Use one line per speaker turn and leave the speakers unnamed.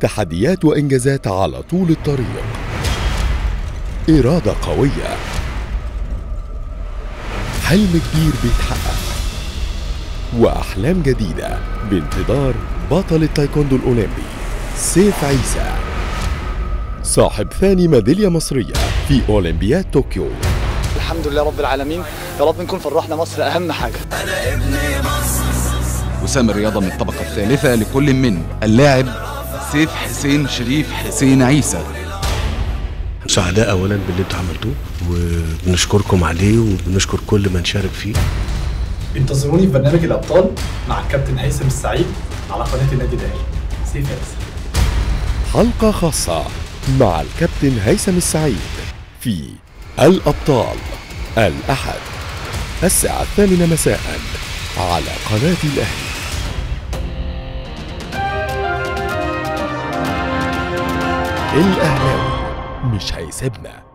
تحديات وإنجازات على طول الطريق إرادة قوية حلم كبير بيتحقق وأحلام جديدة بانتظار بطل التايكوندو الأولمبي سيف عيسى صاحب ثاني ميدالية مصرية في أولمبياد طوكيو
الحمد لله رب العالمين يا رب نكون فرحنا مصر اهم حاجه
وسام الرياضة من الطبقة الثالثة لكل من اللاعب سيف حسين شريف حسين عيسى
سعداء اولا باللي انتوا عملتوه وبنشكركم عليه وبنشكر كل من شارك فيه
انتظروني في برنامج الابطال مع الكابتن هيثم السعيد على قناه النادي الاهلي سيف ياسر
حلقة خاصة مع الكابتن هيثم السعيد في الأبطال الأحد الساعة الثامنة مساء على قناة الأهلي الأهلاوي مش هيسيبنا